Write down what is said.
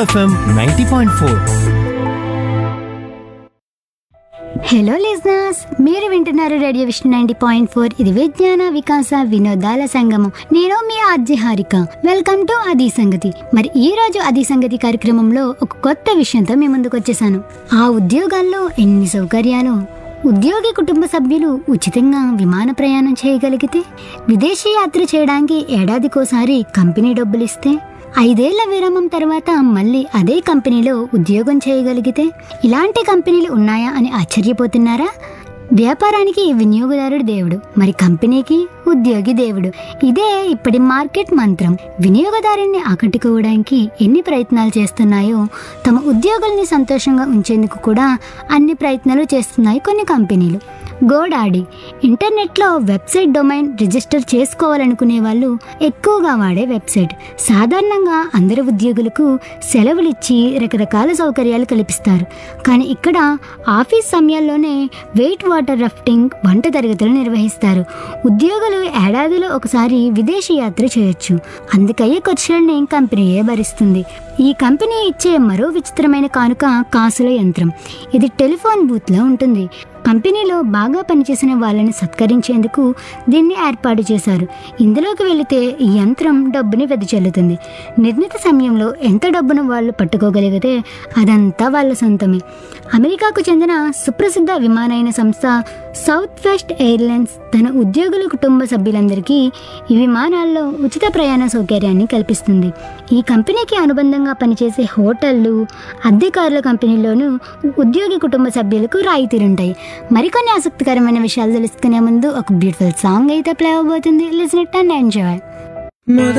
FM ninety point four hello listeners మీరు వింటున్నారు radio Vishnu ninety point four ఇది విజ్ఞాన వికాస వినోదాల సంగమం నేను మీ ఆర్జే హారిక వెల్కమ్ టు అది సంగతి మరి ఈ రోజు అది సంగతి కార్యక్రమంలో ఒక కొత్త విషయంతో మీ ముందుకు వచ్చేసాను ఆ ఉద్యోగాల్లో ఎన్ని సౌకర్యాలు ఉద్యోగి కుటుంబ సభ్యులు ఉచితంగా విమాన ప్రయాణం చేయగలిగితే విదేశీ యాత్ర చేయడానికి ఏడాదికోసారి కంపెనీ డబ్బులు ఇస్తే ఐదేళ్ల విరామం తర్వాత మళ్ళీ అదే కంపెనీలో ఉద్యోగం చేయగలిగితే ఇలాంటి కంపెనీలు ఉన్నాయా అని ఆశ్చర్యపోతున్నారా వ్యాపారానికి వినియోగదారుడు దేవుడు మరి కంపెనీకి ఉద్యోగి దేవుడు ఇదే ఇప్పటి మార్కెట్ మంత్రం వినియోగదారుని ఆకట్టుకోవడానికి ఎన్ని ప్రయత్నాలు చేస్తున్నాయో తమ ఉద్యోగుల్ని సంతోషంగా ఉంచేందుకు కూడా అన్ని ప్రయత్నాలు చేస్తున్నాయి కొన్ని కంపెనీలు గోడాడి ఇంటర్నెట్లో వెబ్సైట్ డొమైన్ రిజిస్టర్ చేసుకోవాలనుకునే వాళ్ళు ఎక్కువగా వాడే వెబ్సైట్ సాధారణంగా అందరు ఉద్యోగులకు సెలవులు ఇచ్చి రకరకాల సౌకర్యాలు కల్పిస్తారు కానీ ఇక్కడ ఆఫీస్ సమయాల్లోనే వెయిట్ వాటర్ రఫ్టింగ్ వంట తరగతులు నిర్వహిస్తారు ఉద్యోగులు ఏడాదిలో ఒకసారి విదేశీ యాత్ర చేయొచ్చు అందుకయ్యే ఖర్చులని కంపెనీయే భరిస్తుంది ఈ కంపెనీ ఇచ్చే మరో విచిత్రమైన కానుక కాసుల యంత్రం ఇది టెలిఫోన్ బూత్లో ఉంటుంది కంపెనీలో బాగా పనిచేసిన వాళ్ళని సత్కరించేందుకు దీన్ని ఏర్పాటు చేశారు ఇందులోకి వెళితే ఈ యంత్రం డబ్బుని వెదజల్లుతుంది నిర్ణీత సమయంలో ఎంత డబ్బును వాళ్ళు పట్టుకోగలిగితే అదంతా వాళ్ళ సొంతమే అమెరికాకు చెందిన సుప్రసిద్ధ విమానయాన సంస్థ సౌత్ వెస్ట్ ఎయిర్లైన్స్ తన ఉద్యోగుల కుటుంబ సభ్యులందరికీ ఈ విమానాల్లో ఉచిత ప్రయాణ సౌకర్యాన్ని కల్పిస్తుంది ఈ కంపెనీకి అనుబంధంగా పనిచేసే హోటళ్లు అద్దె కార్ల కంపెనీల్లోనూ ఉద్యోగి కుటుంబ సభ్యులకు రాయితీలుంటాయి మరికొన్ని ఆసక్తికరమైన విషయాలు తెలుసుకునే ముందు ఒక బ్యూటిఫుల్ సాంగ్ అయితే ప్లే అవబోతుంది లిసన్ ఇట్ అండ్ ఎంజాయ్ మొదటి